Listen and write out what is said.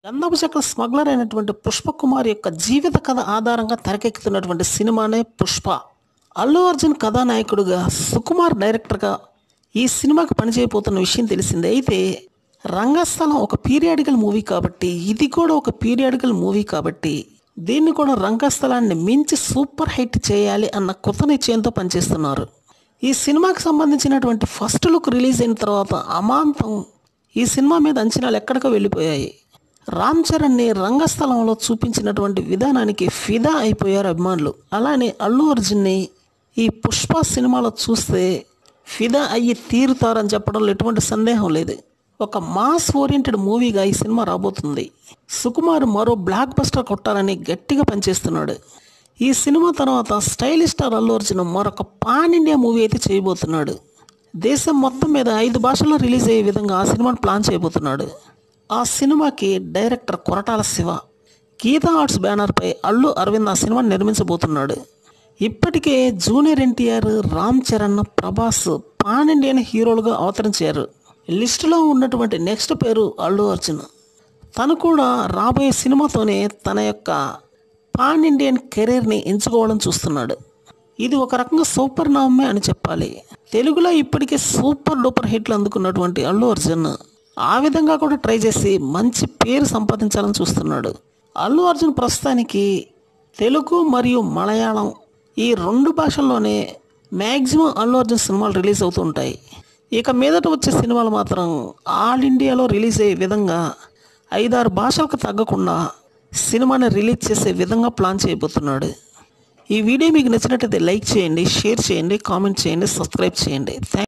గంధపు చెక్కల స్మగ్లర్ అయినటువంటి పుష్పకుమార్ యొక్క జీవిత కథ ఆధారంగా తెరకెక్కుతున్నటువంటి సినిమానే పుష్ప అల్లు అర్జున్ కథానాయకుడుగా సుకుమార్ డైరెక్టర్గా ఈ సినిమాకి పనిచేయబోతున్న విషయం తెలిసిందే అయితే రంగస్థలం ఒక పీరియాడికల్ మూవీ కాబట్టి ఇది కూడా ఒక పీరియాడికల్ మూవీ కాబట్టి దీన్ని కూడా రంగస్థలాన్ని మించి సూపర్ హిట్ చేయాలి అన్న కొత్త నిశ్చయంతో పనిచేస్తున్నారు ఈ సినిమాకి సంబంధించినటువంటి ఫస్ట్ లుక్ రిలీజ్ అయిన తర్వాత అమాంతం ఈ సినిమా మీద అంచనాలు ఎక్కడికో వెళ్ళిపోయాయి రామ్ చరణ్ని రంగస్థలంలో చూపించినటువంటి విధానానికి ఫిదా అయిపోయారు అభిమానులు అలానే అల్లు అర్జున్ని ఈ పుష్ప సినిమాలో చూస్తే ఫిదా అయ్యి తీరుతారని చెప్పడంలో ఎటువంటి సందేహం లేదు ఒక మాస్ ఓరియంటెడ్ మూవీగా ఈ సినిమా రాబోతుంది సుకుమార్ మరో బ్లాక్ బస్టర్ కొట్టాలని గట్టిగా పనిచేస్తున్నాడు ఈ సినిమా తర్వాత స్టైలిష్ స్టార్ అల్లు అర్జున్ మరొక పాన్ ఇండియా మూవీ అయితే చేయబోతున్నాడు దేశం మొత్తం మీద ఐదు భాషల్లో రిలీజ్ అయ్యే విధంగా ఆ సినిమాను ప్లాన్ చేయబోతున్నాడు ఆ సినిమాకి డైరెక్టర్ కొరటాల శివ గీతా ఆర్ట్స్ బ్యానర్పై అల్లు అరవింద్ ఆ సినిమాని నిర్మించబోతున్నాడు ఇప్పటికే junior NTR Ram Charan Prabhas pan Indian హీరోలుగా అవతరించారు లిస్టులో ఉన్నటువంటి నెక్స్ట్ పేరు అల్లు అర్జున్ తను కూడా రాబోయే సినిమాతోనే తన యొక్క పాన్ ఇండియన్ కెరీర్ని ఎంచుకోవడం చూస్తున్నాడు ఇది ఒక రకంగా సూపర్ నామే అని చెప్పాలి తెలుగులో ఇప్పటికే సూపర్ డూపర్ హిట్లు అందుకున్నటువంటి అల్లు అర్జున్ ఆ విధంగా కూడా ట్రై చేసి మంచి పేరు సంపాదించాలని చూస్తున్నాడు అల్లు అర్జున్ ప్రస్తుతానికి తెలుగు మరియు మలయాళం ఈ రెండు భాషల్లోనే మ్యాక్సిమం అల్లు అర్జున్ సినిమాలు రిలీజ్ అవుతూ ఉంటాయి ఇక మీదట వచ్చే సినిమాలు మాత్రం ఆల్ ఇండియాలో రిలీజ్ అయ్యే విధంగా ఐదారు భాషలకు తగ్గకుండా సినిమాని రిలీజ్ చేసే విధంగా ప్లాన్ చేయబోతున్నాడు ఈ వీడియో మీకు నచ్చినట్టయితే లైక్ చేయండి షేర్ చేయండి కామెంట్ చేయండి సబ్స్క్రైబ్ చేయండి థ్యాంక్